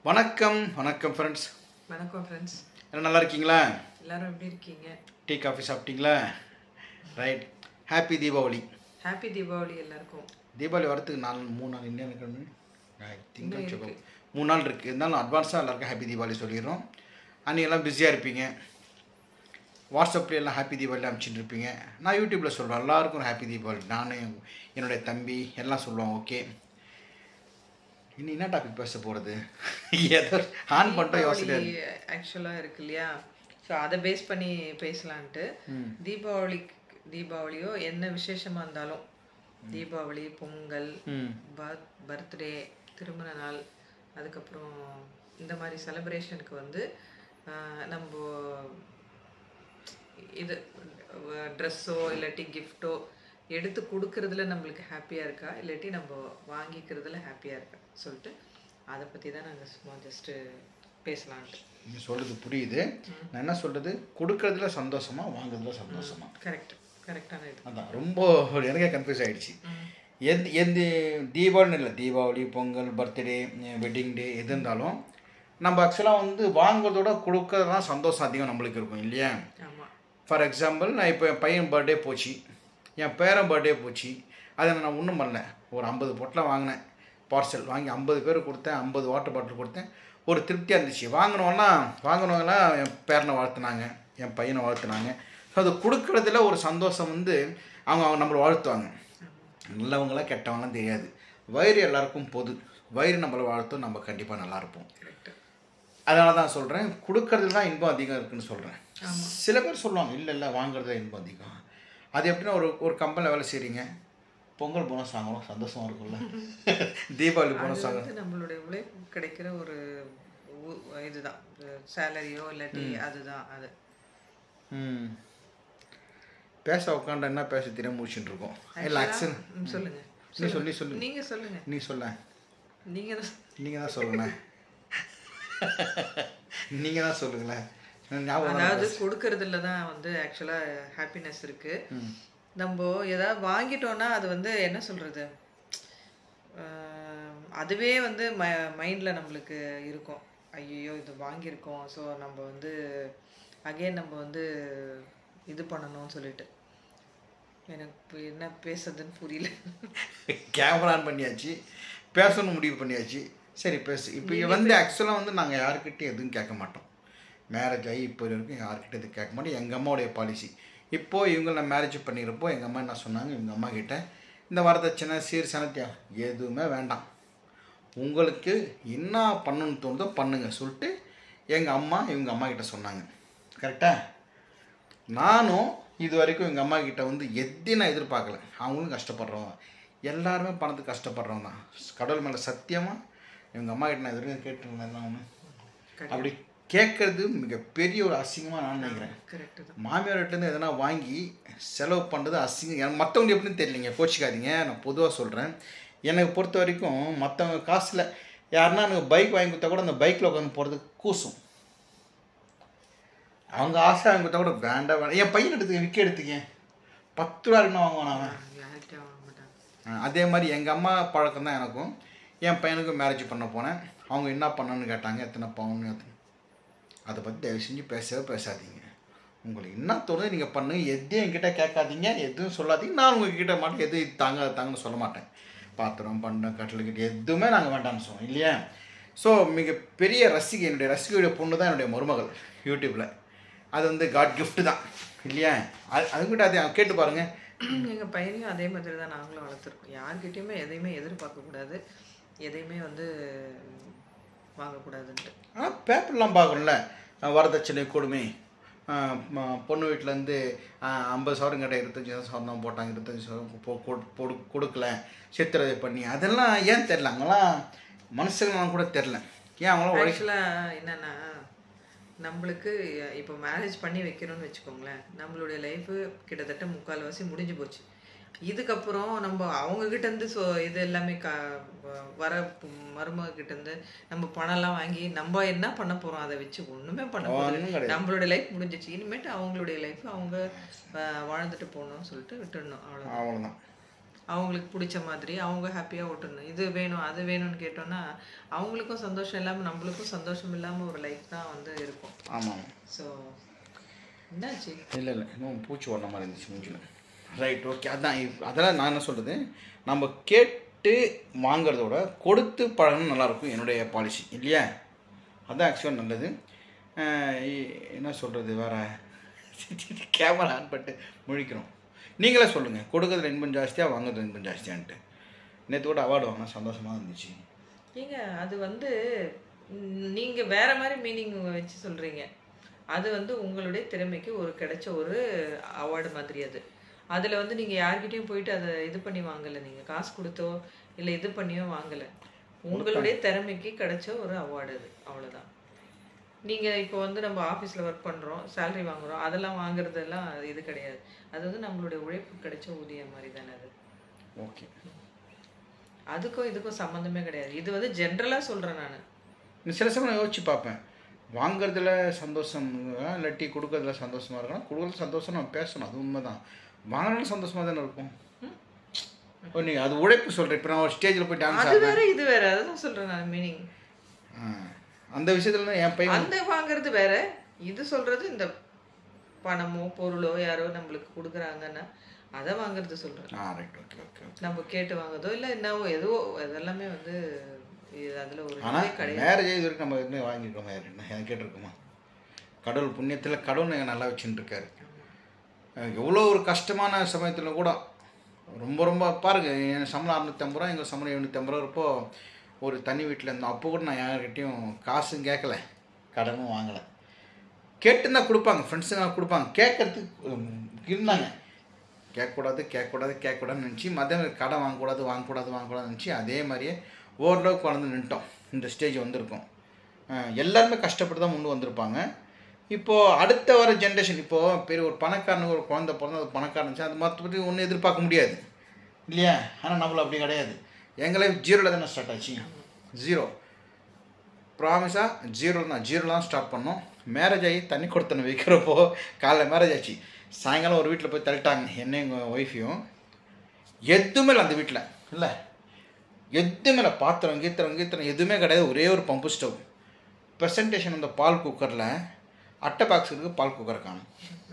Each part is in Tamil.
வணக்கம் வணக்கம் ஃப்ரெண்ட்ஸ் வணக்கம் ஃப்ரெண்ட்ஸ் எல்லாம் நல்லா இருக்கீங்களா எல்லாரும் எப்படி இருக்கீங்க டீ காஃபி சாப்பிட்டீங்களா right happy Deepavali happy Deepavali எல்லாருக்கும் தீபாவளி வரத்துக்கு நாலு மூணு நாள் இன்னும் கிழமை திங்கள் இன்னும் செவ்வாய் மூணு நாள் இருக்குது இருந்தாலும் அட்வான்ஸாக எல்லாருக்கும் ஹாப்பி தீபாவளி சொல்லிடுறோம் அன்றைக்கி எல்லாம் பிஸியாக இருப்பீங்க வாட்ஸ்அப்ல எல்லாம் ஹாப்பி தீபாவளி அனுப்பிச்சிட்டு இருப்பீங்க நான் யூடியூப்பில் சொல்கிறேன் எல்லாருக்கும் ஹாப்பி தீபாவளி நானும் என்னுடைய தம்பி எல்லாம் சொல்லுவோம் ஓகே இன்னும் என்ன டாபிக் பேச போகிறது ஏதோ ஆன் பண்ணிட்டோம் யோசனை ஆக்சுவலாக இருக்கு இல்லையா ஸோ அதை பேஸ் பண்ணி பேசலான்ட்டு தீபாவளி தீபாவளியோ என்ன விசேஷமாக இருந்தாலும் தீபாவளி பொங்கல் ம் பர்த் பர்த்டே திருமண நாள் அதுக்கப்புறம் இந்த மாதிரி செலிப்ரேஷனுக்கு வந்து ஆஹ், நம்ம இது ட்ரெஸ்ஸோ இல்லாட்டி கிஃப்ட்டோ எடுத்து கொடுக்கறதுல நம்மளுக்கு ஹாப்பியாக இருக்கா இல்லாட்டி நம்ம வாங்கிக்கிறதுல ஹாப்பியாக இருக்கா சொல்லிட்டு அதை பற்றி தான் நாங்கள் சும்மா ஜஸ்ட்டு பேசலான்ட்டு நீ சொல்கிறது புரியுது நான் என்ன சொல்கிறது கொடுக்கறதுல சந்தோஷமா வாங்குறதுல சந்தோஷமா கரெக்ட் கரெக்டான இது அதான் ரொம்ப எனக்கே கன்ஃபியூஸ் ஆகிடுச்சு எந்த எந்த தீபாவளின்னு இல்லை Deepavali Pongal birthday wedding day எது இருந்தாலும் நம்ம ஆக்சுவலாக வந்து வாங்குறதோட கொடுக்கறது தான் சந்தோஷம் அதிகம் நம்மளுக்கு இருக்கும் இல்லையா ஆமாம் ஃபார் எக்ஸாம்பிள் நான் இப்போ என் பையன் பர்த்டே போச்சு என் பேரன் பர்த்டே போச்சு அதை நான் ஒன்றும் பண்ணல ஒரு ஐம்பது பொட்டலாம் வாங்கினேன் பார்சல் வாங்கி ஐம்பது பேர் கொடுத்தேன் ஐம்பது வாட்டர் பாட்டில் கொடுத்தேன் ஒரு திருப்தியாக இருந்துச்சு வாங்கினோன்னா வாங்கினவங்களாம் என் பேரனை வாழ்த்துனாங்க என் பையனை வாழ்த்துனாங்க ஸோ அது கொடுக்குறதுல ஒரு சந்தோஷம் வந்து அவங்க அவங்க நம்மளை வாழ்த்துவாங்க நல்லவங்களாம் கெட்டவங்களாம் தெரியாது வயிறு எல்லாருக்கும் பொது வயிறு நம்மளை வாழ்த்தும் நம்ம கண்டிப்பாக நல்லா இருப்போம் கரெக்ட் அதனால தான் சொல்கிறேன் கொடுக்கறதுல தான் இன்பம் அதிகம் இருக்குன்னு சொல்கிறேன் சில பேர் சொல்லுவாங்க இல்லை இல்லை வாங்குறதுல இன்பம் அதிகம் அது எப்படின்னா ஒரு ஒரு கம்பெனியில் வேலை செய்கிறீங்க பொங்கல் போனஸ் வாங்குறோம் சந்தோஷமா இருக்கும்ல தீபாவளி போனஸ் அது வாங்குறோம் வந்து நம்மளுடைய உழைப்பு கிடைக்கிற ஒரு உ- இதுதான் சேலரியோ இல்லாட்டி அதுதான் அது ம் பேச உட்காண்டா என்ன பேச தெரியாம முடிச்சுட்டு இருக்கோம் இல்லை ஆக்சன் ம், சொல்லுங்க நீ சொல்லி சொல்லு நீங்க சொல்லுங்க நீ சொல்ல நீங்க தான் நீங்கள் தான் சொல்லுங்களேன் நீங்கள் தான் சொல்லுங்களேன் ஞாபகம் தான் அதாவது கொடுக்கறதுல தான் வந்து ஆக்சுவலா ஹாப்பினஸ் இருக்கு நம்ம ஏதாவது வாங்கிட்டோம்னா அது வந்து என்ன சொல்றது ஆஹ், அதுவே வந்து ம மைண்டில் நம்மளுக்கு இருக்கும் ஐயோ இது வாங்கியிருக்கோம் ஸோ நம்ம வந்து அகைன் நம்ம வந்து இது பண்ணணும்னு சொல்லிட்டு எனக்கு இப்ப என்ன பேசுறதுன்னு புரியல கேமரா ஆன் பண்ணியாச்சு பேசணும்னு முடிவு பண்ணியாச்சு சரி பேசு இப்போ வந்து ஆக்சுவலாக வந்து நாங்கள் யாருக்கிட்டையும் எதுவும் கேட்க மாட்டோம் மேரேஜ் ஆகி இப்போ வரைக்கும் யாருக்கிட்ட எதுவும் கேட்க மாட்டோம் எங்கள் அம்மாவுடைய பாலிசி இப்போது இவங்க நான் மேரேஜ் பண்ணிக்கிறப்போ எங்கள் அம்மா என்ன சொன்னாங்க இவங்க அம்மா கிட்ட இந்த வரதட்சணை சீர் சனத்தியம் எதுவுமே வேண்டாம் உங்களுக்கு என்ன பண்ணணும்னு தோணுதோ பண்ணுங்க சொல்லிட்டு எங்கள் அம்மா இவங்க அம்மா கிட்ட சொன்னாங்க கரெக்டாக நானும் இது வரைக்கும் எங்கள் அம்மா கிட்ட வந்து எதையும் நான் எதிர்பார்க்கல அவங்களும் கஷ்டப்படுறவங்க எல்லாருமே பணத்துக்கு கஷ்டப்படுறவங்க தான் கடவுள் மேலே சத்தியமாக எங்கள் அம்மா கிட்ட நான் இது வரைக்கும் கேட்டுருந்தேன் ஒன்று அப்படி கேட்கறது மிகப்பெரிய ஒரு அசிங்கமாக நான் நினைக்கிறேன் கரெக்டு தான் மாமியார்கிட்டேருந்து எதனா வாங்கி செலவு பண்ணுறது அசிங்கம் எனக்கு மற்றவங்க எப்படின்னு தெரியலைங்க கோச்சிக்காதீங்க நான் பொதுவாக சொல்கிறேன் எனக்கு பொறுத்த வரைக்கும் மற்றவங்க காசில் யாருன்னா எனக்கு பைக் வாங்கி கொடுத்தா கூட அந்த பைக்கில் உட்காந்து போகிறதுக்கு கூசும் அவங்க ஆசை வாங்கி கொடுத்தா கூட வேண்டாம் வேண்டாம் என் பையன் எடுத்துக்க விற்க எடுத்துக்க பத்து ரூபா என்ன வாங்குவான் அவன் யார்கிட்டயும் வாங்க மாட்டாங்க ஆ, அதே மாதிரி எங்கள் அம்மா பழக்கம் தான் எனக்கும் என் பையனுக்கும் மேரேஜ் பண்ண போனேன் அவங்க என்ன பண்ணணும்னு கேட்டாங்க எத்தனை பவுன் எத்தனை அதை பற்றி தயவு செஞ்சு பேசவே பேசாதீங்க உங்களுக்கு என்ன தோணுது நீங்கள் பண்ணுங்க எதையும் என்கிட்ட கேட்காதீங்க எதுவும் சொல்லாதீங்க நான் உங்ககிட்ட மாட்டேன் எது இது தாங்க அது தாங்கன்னு சொல்ல மாட்டேன் பாத்திரம் பண்டம் கட்டில் கிட்ட எதுவுமே நாங்கள் வேண்டாம்னு சொன்னோம் இல்லையா ஸோ மிகப்பெரிய ரசிகை என்னுடைய ரசிகையுடைய பொண்ணு தான் என்னுடைய மருமகள் யூடியூப்பில் அது வந்து காட் gift தான் இல்லையா அது அதுக்கிட்ட அதை கேட்டு பாருங்கள் எங்க பையனையும் அதே மாதிரி தான் நாங்களும் வளர்த்துருக்கோம் யார்கிட்டயுமே எதையுமே எதிர்பார்க்க கூடாது எதையுமே வந்து வாங்கக்கூடாதுன்ட்டு ஆனால் பேப்பர்லாம் பார்க்குறோம்ல வரதட்சணை கொடுமை ஆஹ் ம- பொண்ணு வீட்டிலேருந்து ஐம்பது சவரம் கிட்ட இருபத்தஞ்சி சவரம் தான் போட்டாங்க இருபத்தஞ்சி சவரம் பொ- கொடு- பொடு- கொடுக்கல சித்திரதை பண்ணி அதெல்லாம் ஏன் தெரில அவங்களாம் மனுஷங்களாம் கூட தெரில ஏன் அவங்களாம் உழைக்க ஆக்சுவலாக என்னன்னா நம்மளுக்கு இப்போ மேரேஜ் பண்ணி வைக்கிறோம்னு வச்சுக்கோங்களேன் நம்மளுடைய லைஃபு கிட்டத்தட்ட முக்கால்வாசி முடிஞ்சு போச்சு இதுக்கப்புறம் நம்ம அவங்க கிட்ட இருந்து ஸோ இது எல்லாமே க வ- வர மருமக கிட்ட இருந்து நம்ம பணம்லாம் வாங்கி நம்ம என்ன பண்ண போறோம் அதை வச்சு ஒண்ணுமே பண்ண ஒண்ணும் போகிறது கிடையாது. நம்மளுடைய லைஃப் முடிஞ்சிச்சு இனிமேட்டு அவங்களுடைய லைஃப் அவங்க அஹ், வாழ்ந்துட்டு போகணும்னு சொல்லிட்டு விட்டுடணும் அவ்வளோ அவ்வளோதான் அவங்களுக்கு பிடிச்ச மாதிரி அவங்க ஹாப்பியாக ஓட்டணும் இது வேணும் அது வேணும்னு கேட்டோன்னா அவங்களுக்கும் சந்தோஷம் இல்லாமல் நம்மளுக்கும் சந்தோஷம் இல்லாமல் ஒரு லைஃப் தான் வந்து இருக்கும் ஆமாம் ஸோ என்னாச்சு இல்லை இல்லை இன்னும் பூச்சி ஓடுற மாதிரி இருந்துச்சு மூஞ்சில் ரைட் ஓகே அதான் இப்- அதெல்லாம் நான் என்ன சொல்கிறது நம்ம கேட்டு வாங்குறத விட கொடுத்து பழகணும் நல்லாயிருக்கும் என்னுடைய பாலிசி இல்லையா அதான் ஆக்சுவலாக நல்லது அஹ் இ- என்ன சொல்கிறது வேற கேமரா ஆன் பண்ணிட்டு முழிக்கிறோம் நீங்களே சொல்லுங்கள் கொடுக்கறதுல இன்பம் ஜாஸ்தியாக வாங்குறதுல இன்பம் ஜாஸ்தியான்ட்டு நேற்று கூட அவார்டு வாங்கினா சந்தோஷமாக இருந்துச்சு ஏங்க அது வந்து ம், நீங்க வேற மாதிரி மீனிங் வச்சு சொல்றீங்க அது வந்து உங்களுடைய திறமைக்கு ஒரு கிடைச்ச ஒரு அவார்டு மாதிரி அது அதுல வந்து நீங்க யார்கிட்டயும் போயிட்டு அதை இது பண்ணி வாங்கல நீங்க காசு கொடுத்தோ இல்ல இது பண்ணியோ வாங்கல உங்களுடைய திறமைக்கு கிடைச்ச ஒரு அவார்டு அது அவ்வளவுதான் நீங்க இப்போ வந்து நம்ம ஆபீஸ்ல ஒர்க் பண்றோம் salary வாங்குறோம் அதெல்லாம் வாங்குறதெல்லாம் இது கிடையாது அது வந்து நம்மளுடைய உழைப்பு கிடைச்ச ஊதியம் மாதிரி தானே அது ஓகே அதுக்கும் இதுக்கும் சம்மந்தமே கிடையாது இது வந்து ஜென்ரலா சொல்றேன் நான் இன்னும் சில சமயம் நான் யோசிச்சு பார்ப்பேன் வாங்குறதுல சந்தோஷம் இல்லாட்டி கொடுக்கறதுல சந்தோஷமா இருக்கணும் கொடுக்கறதுல சந்தோஷம் நம்ம பேசணும் அது உண்மை தான் வாங்கினாலும் சந்தோஷமா தானே இருக்கும் ஓ நீ அது உழைப்பு சொல்கிறேன் இப்போ நான் ஒரு ஸ்டேஜில் போய் டான்ஸ் அது வேற இது வேற அதான் சொல்றேன் நான் மீனிங் அந்த விஷயத்துல தான் என் பையன் அந்த வாங்குறது வேற இது சொல்றது இந்த பணமோ பொருளோ யாரோ நம்மளுக்கு கொடுக்குறாங்கன்னா அதை வாங்குறது சொல்றேன் ஆ ரைட் ஓகே ஓகே நம்ம கேட்டு வாங்குறதோ இல்லை என்னவோ எதுவோ அதெல்லாமே வந்து இது அதுல ஒரு ஆனால் இதே கிடையாது மேரேஜ் இது வரைக்கும் நம்ம எதுவுமே வாங்கியிருக்கோமா யார் என்ன எனக்கு கேட்டிருக்கோமா கடவுள் புண்ணியத்தில் கடவுள் எங்கள் நல்லா வச்சுட்டு இருக்காரு எனக்கு எவ்வளோ ஒரு கஷ்டமான சமயத்தில் கூட ரொம்ப ரொம்ப பாருங்க என் சம்பளம் அறுநூத்தம்பது ரூபா எங்கள் சம்பளம் எழுநூற்றம்பது ரூபா இருப்போ ஒரு தனி வீட்டில் இருந்தோம் அப்போ கூட நான் யார்கிட்டையும் காசும் கேட்கல கடனும் வாங்கலை கேட்டுன்னா கொடுப்பாங்க ஃப்ரெண்ட்ஸுங்க கொடுப்பாங்க கேட்கறதுக்கு உம், இருந்தாங்க கேட்கக்கூடாது கேட்கக்கூடாது கேட்கக்கூடாதுன்னு நினச்சி மதியம் கடன் வாங்கக்கூடாது வாங்கக்கூடாது வாங்கக்கூடாதுன்னு நினச்சி அதே மாதிரியே ஓரளவுக்கு வளர்ந்து நின்ட்டோம் இந்த ஸ்டேஜ் வந்திருக்கோம் அஹ் எல்லாருமே கஷ்டப்பட்டு தான் முன்னு வந்திருப்பாங்க இப்போது அடுத்த வர ஜென்ரேஷன் இப்போது பெரிய ஒரு பணக்காரனுக்கு ஒரு குழந்தை பிறந்தா அது பணக்காரன் இருந்துச்சு அது மற்றபடி ஒன்றும் எதிர்பார்க்க முடியாது இல்லையா ஆனால் நம்மள அப்படி கிடையாது எங்கள் லைஃப் ஜீரோவில் தானே ஸ்டார்ட் ஆச்சு ஜீரோ ப்ராமிஸாக ஜீரோவில் தான் ஜீரோவில் தான் ஸ்டார்ட் பண்ணோம் மேரேஜ் ஆகி தண்ணி கொடுத்தன வைக்கிறப்போ காலைல மேரேஜ் ஆச்சு சாயங்காலம் ஒரு வீட்டில் போய் தள்ளிட்டாங்க என்ன எங்கள் ஒய்ஃபையும் எதுவுமே இல்லை அந்த வீட்டில் இல்லை எதுவுமே இல்லை பாத்திரம் கீத்திரம் கீத்திரம் எதுவுமே கிடையாது ஒரே ஒரு பம்பு ஸ்டவ் ப்ரெசன்டேஷன் அந்த பால் குக்கரில் அட்டை பாக்ஸ் இருக்குது பால் குக்கரை காணும்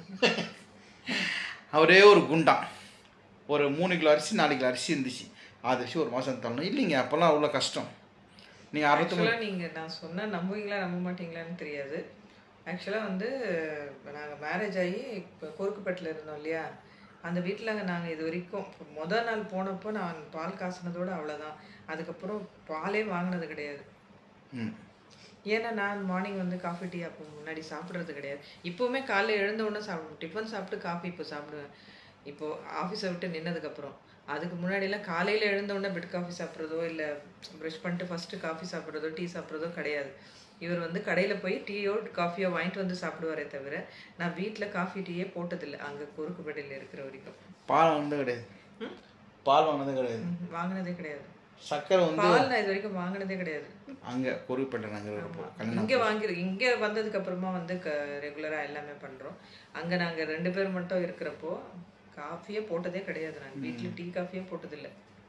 ஒரே ஒரு குண்டான் ஒரு மூணு கிலோ அரிசி நாலு கிலோ அரிசி இருந்துச்சு அது வச்சு ஒரு மாதம் தள்ளணும் இல்லைங்க அப்போல்லாம் அவ்வளோ கஷ்டம் நீங்கள் அறுபத்தொம்பது ஆக்சுவலாக நீங்கள் நான் சொன்னால் நம்புவீங்களா நம்ப மாட்டீங்களான்னு தெரியாது ஆக்சுவலாக வந்து நாங்கள் மேரேஜ் ஆகி இப்போ கோருக்குப்பேட்டில் இருந்தோம் இல்லையா அந்த வீட்டில் நாங்கள் இது வரைக்கும் இப்போ மொதல் நாள் போனப்போ நான் பால் காசுனதோட அவ்வளோதான் அதுக்கப்புறம் பாலே வாங்கினது கிடையாது ம் ஏன்னா நான் மார்னிங் வந்து காஃபி டீ அப்போ முன்னாடி சாப்பிட்றது கிடையாது இப்போவுமே காலைல எழுந்த உடனே சாப்பிடுவேன் டிஃபன் சாப்பிட்டு காஃபி இப்போ சாப்பிடுவேன் இப்போ ஆஃபீஸை விட்டு நின்னதுக்கப்புறம் அதுக்கு முன்னாடிலாம் காலையில் எழுந்த உடனே பெட் காஃபி சாப்பிட்றதோ இல்லை ப்ரஷ் பண்ணிட்டு ஃபஸ்ட்டு காஃபி சாப்பிட்றதோ டீ சாப்பிட்றதோ கிடையாது இவர் வந்து கடையில் போய் டீயோ காஃபியோ வாங்கிட்டு வந்து சாப்பிடுவாரே தவிர நான் வீட்டில் காஃபி டீயே போட்டதில்லை அங்கே குறுக்குப்பேட்டையில் இருக்கிற வரைக்கும் பால் வாங்கினது கிடையாது ம்? பால் வாங்கினது கிடையாது ம், வாங்கினதே கிடையாது சக்கரை வந்து பால் நான் இது வரைக்கும் வாங்கினதே கிடையாது அங்கே பொறுப்பேட்டை நாங்கள் இருப்போம் கல்யாணம் இங்க வாங்கி இங்க வந்ததுக்கு அப்புறமா வந்து ரெகுலரா எல்லாமே பண்றோம் அங்க நாங்க ரெண்டு பேர் மட்டும் இருக்கிறப்போ காஃபியே போட்டதே கிடையாது நான் வீட்ல டீ காஃபியே போட்டதில்லை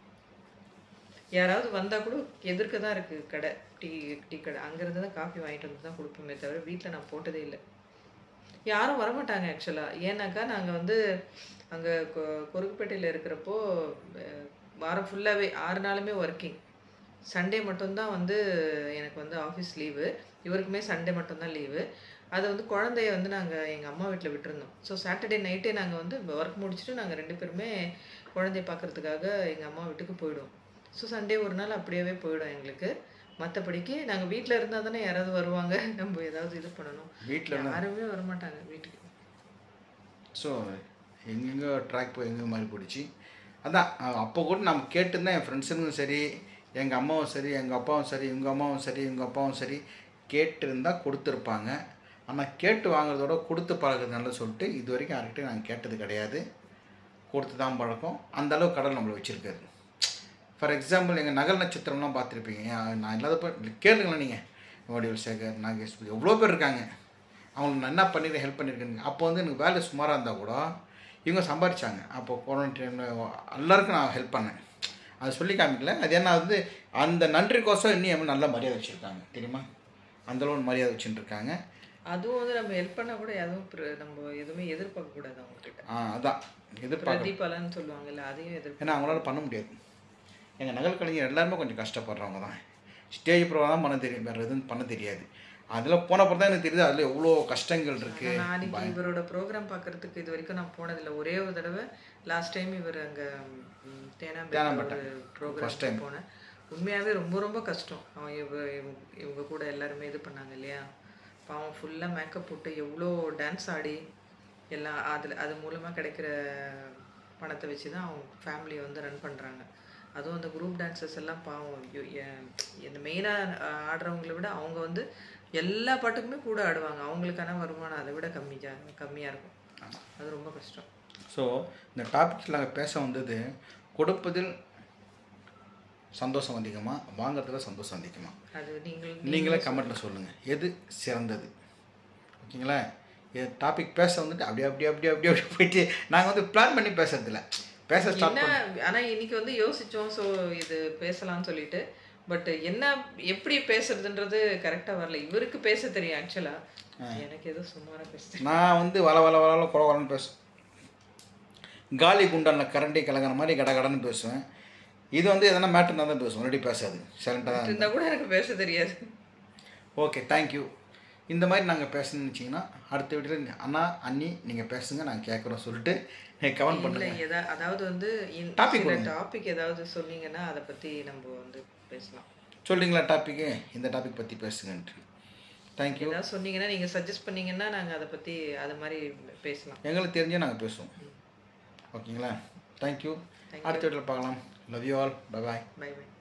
யாராவது வந்தா கூட எதிர்க்க தான் இருக்கு கடை டீ டீ கடை அங்க இருந்து தான் காஃபி வாங்கிட்டு வந்து தான் கொடுப்போமே தவிர வீட்ல நான் போட்டதே இல்லை யாரும் வரமாட்டாங்க ஆக்சுவலா ஏன்னாக்கா நாங்க வந்து அங்க கொ- கொருக்குப்பேட்டையில இருக்கிறப்போ அஹ், வாரம் ஃபுல்லாவே ஆறு நாளுமே ஒர்க்கிங் சண்டே மட்டும்தான் வந்து எனக்கு வந்து ஆஃபீஸ் லீவு இவருக்குமே சண்டே மட்டும்தான் லீவு அது வந்து குழந்தைய வந்து நாங்கள் எங்கள் அம்மா வீட்டில் விட்டுருந்தோம் ஸோ சாட்டர்டே நைட்டே நாங்கள் வந்து ஒர்க் முடிச்சுட்டு நாங்கள் ரெண்டு பேருமே குழந்தைய பார்க்கறதுக்காக எங்கள் அம்மா வீட்டுக்கு போயிடுவோம் ஸோ சண்டே ஒரு நாள் அப்படியே போயிடும் எங்களுக்கு மற்றபடிக்கு நாங்கள் வீட்டில் இருந்தால் தானே யாராவது வருவாங்க நம்ம ஏதாவது இது பண்ணணும் வீட்டில் யாருமே வரமாட்டாங்க வீட்டுக்கு ஸோ எங்கெங்கே ட்ராக் போய் எங்கே மாதிரி போயிடுச்சு அதான் அஹ் அப்போ கூட நம்ம கேட்டுருந்தா என் ஃப்ரெண்ட்ஸுங்களும் சரி எங்கள் அம்மாவும் சரி எங்கள் அப்பாவும் சரி இவங்க அம்மாவும் சரி இவங்க அப்பாவும் சரி கேட்டிருந்தா கொடுத்துருப்பாங்க ஆனால் கேட்டு வாங்குறதோட கொடுத்து பழகிறது நல்லது சொல்லிட்டு இது வரைக்கும் யார்கிட்டையும் நாங்கள் கேட்டது கிடையாது கொடுத்து தான் பழக்கம் அந்த அளவு கடல் நம்மளை வச்சுருக்காரு ஃபார் எக்ஸாம்பிள் எங்கள் நகல் நட்சத்திரம்லாம் பார்த்துருப்பீங்க ஏன் நான் இல்லாதப்ப கேளுங்களேன் நீங்கள் வடிவல் சேகர் நாகேஷ் எவ்வளோ பேர் இருக்காங்க அவங்களுக்கு நான் என்ன பண்ணியிருக்கேன் ஹெல்ப் பண்ணியிருக்கேன் அப்போ வந்து எனக்கு வேலை சுமாராக இருந்தால் கூட இவங்க சம்பாரிச்சாங்க அப்போ கொரோனா டைமில் எல்லாருக்கும் நான் ஹெல்ப் பண்ணேன் அது சொல்லி காமிக்கல அது என்ன வந்து அந்த நன்றிக்கோசம் இன்னும் என் நல்ல மரியாதை வச்சுருக்காங்க தெரியுமா அந்தளவு மரியாதை வச்சுட்டு இருக்காங்க அதுவும் வந்து நம்ம ஹெல்ப் பண்ணா கூட எதுவும் பிர- நம்ம எதுவுமே எதிர்பார்க்க கூடாது அவங்க கிட்ட ஆ அதான் எதிர்பார்க்க பிரதிபலன் சொல்லுவாங்கல்ல அதையும் எதிர்ப்பு ஏன்னா அவங்களால பண்ண முடியாது எங்கள் நகல் கலைஞர் எல்லாருமே கொஞ்சம் கஷ்டப்படுறவங்க தான் ஸ்டேஜ் ப்ரோக்ராம் தான் பண்ண தெரியும் வேறு எதுவும் பண்ண தெரியாது அதில் போனப்போ தான் எனக்கு தெரியுது அதில் எவ்வளோ கஷ்டங்கள் இருக்குது நான் அன்னைக்கு இவரோட ப்ரோக்ராம் பார்க்கறதுக்கு இது வரைக்கும் நான் போனதில்லை ஒரே ஒரு தடவை லாஸ்ட் டைம் இவர் அங்கே தேனாம்பேட்டை ஒரு ப்ரோக்ராம் போனேன் உண்மையாகவே ரொம்ப ரொம்ப கஷ்டம் அவன் இவ இவங்க- இவங்க கூட எல்லாருமே இது பண்ணாங்க இல்லையா பாவம் ஃபுல்லாக மேக்கப் போட்டு எவ்வளோ டான்ஸ் ஆடி எல்லாம் அதில் அது மூலமாக கிடைக்கிற பணத்தை வச்சு தான் அவங்க ஃபேமிலியை வந்து ரன் பண்ணுறாங்க அதுவும் அந்த குரூப் டான்சர்ஸ் எல்லாம் பாவம் ஐயோ, எ- இந்த மெயினாக ஆடுறவங்கள விட அவங்க வந்து எல்லா பாட்டுக்குமே கூட ஆடுவாங்க அவங்களுக்கான வருமானம் அதை விட கம்மி ஜா கம்மியாக இருக்கும் அது ரொம்ப கஷ்டம் ஸோ இந்த டாபிக்கில் நாங்கள் பேச வந்தது கொடுப்பதில் சந்தோஷம் அதிகமா வாங்குறதுல சந்தோஷம் அதிகமா அது நீங்கள் நீங்களே கமெண்ட்டில் சொல்லுங்கள் எது சிறந்தது ஓகேங்களா டாபிக் பேச வந்துட்டு அப்படியே அப்படியே அப்படியே அப்படியே அப்படியே போயிட்டு நாங்கள் வந்து பிளான் பண்ணி பேசுறதில்ல பேச ஸ்டார்ட் என்ன ஆனா இன்னைக்கு வந்து யோசிச்சோம் ஸோ இது பேசலாம்னு சொல்லிட்டு பட் என்ன எப்படி பேசுறதுன்றது கரெக்டா வரல இவருக்கு பேச தெரியும் ஆக்சுவலா எனக்கு ஏதோ சுமாரா பேச தெரியும் நான் வந்து வள வள வள குற குறன்னு பேசுவேன் காலி குண்டானில் கரண்டி கலங்குற மாதிரி கட கடன்னு பேசுவேன் இது வந்து எதனா மேட்ரு தான் பேசுவேன் முன்னாடி பேசாது சைலண்டாக தான் இருந்தா கூட எனக்கு பேச தெரியாது ஓகே தேங்க்யூ இந்த மாதிரி நாங்கள் பேசணும்னு வச்சிங்கன்னா அடுத்த வீட்டில் அண்ணா அண்ணி நீங்கள் பேசுங்க நாங்கள் கேட்குறோம் சொல்லிட்டு நீங்கள் கமெண்ட் இல்ல பண்ணுங்க எதா அதாவது வந்து இந்த Topic சில கொடுங்க. டாபிக் ஏதாவது சொன்னீங்கன்னா அதை பத்தி நம்ம வந்து பேசலாம் சொல்கிறீங்களா டாப்பிக்கு இந்த டாபிக் பற்றி பேசுங்கன்ட்டு தேங்க்யூ ஏதாவது சொன்னீங்கன்னா நீங்க சஜஸ்ட் பண்ணீங்கன்னா நாங்க அதை பத்தி அது மாதிரி பேசலாம் எங்களுக்கு தெரிஞ்சே நாங்கள் பேசுவோம் ஓகேங்களா தேங்க்யூ அடுத்த வீட்டில் பார்க்கலாம் love you all bye bye bye by